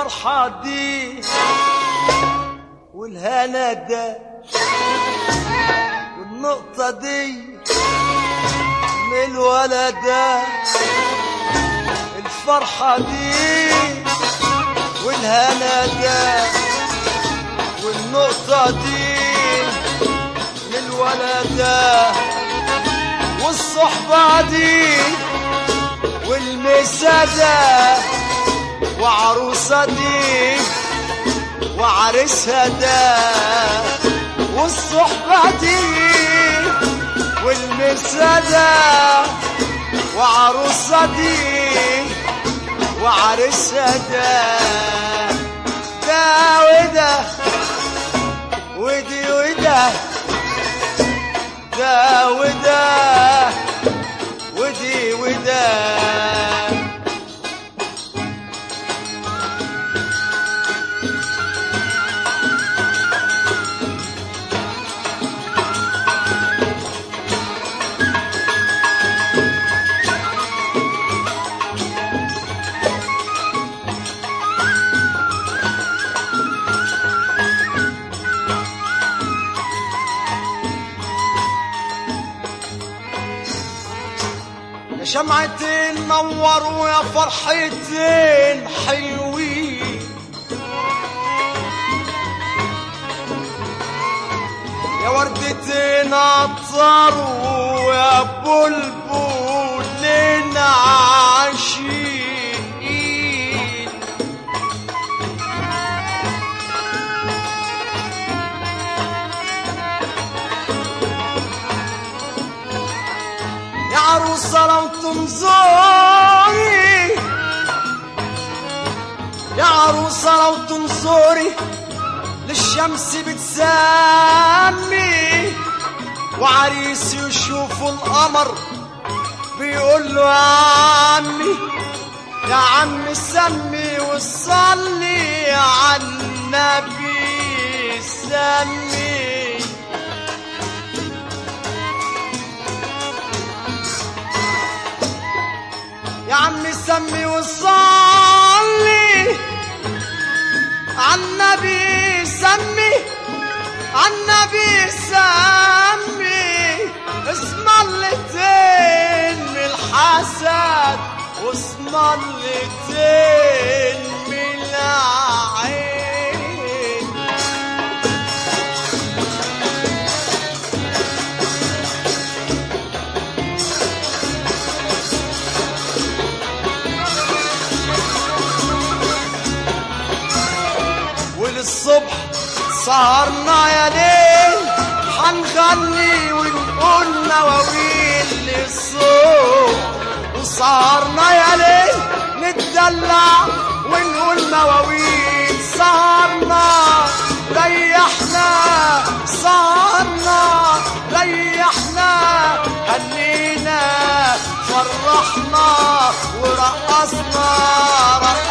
الفرحة دي والهنا ده والنقطة دي من الولد ده الفرحة دي والهنا ده والنقطة دي من الولد ده والصحبة دي والمسادة وعروسة دي وعرسها ده والصحبة دي والمسادة وعروسة دي وعرسها ده ده وده ودي وده ده وده ودي وده يا شمعتين نوروا يا فرحتين حلوين يا وردتين عطروا يا بلبلين عاشقين يا عروسة لو تنظري يا عروسة لو تنظري للشمس بتسمي وعريس يشوف القمر بيقول له يا عمي يا عم سمي وصلي على النبي سمي يا عمي سمي وصلي عالنبي سمي عالنبي سمي اسم اللتين من الحسد واسم اللتين من العين وللصبح سهرنا يا ليل حنغني ونقول نواويل للصبح وسهرنا يا ليل نتدلع ونقول مواويل سهرنا ريحنا سهرنا ريحنا هنينا فرحنا ورقصنا رقصنا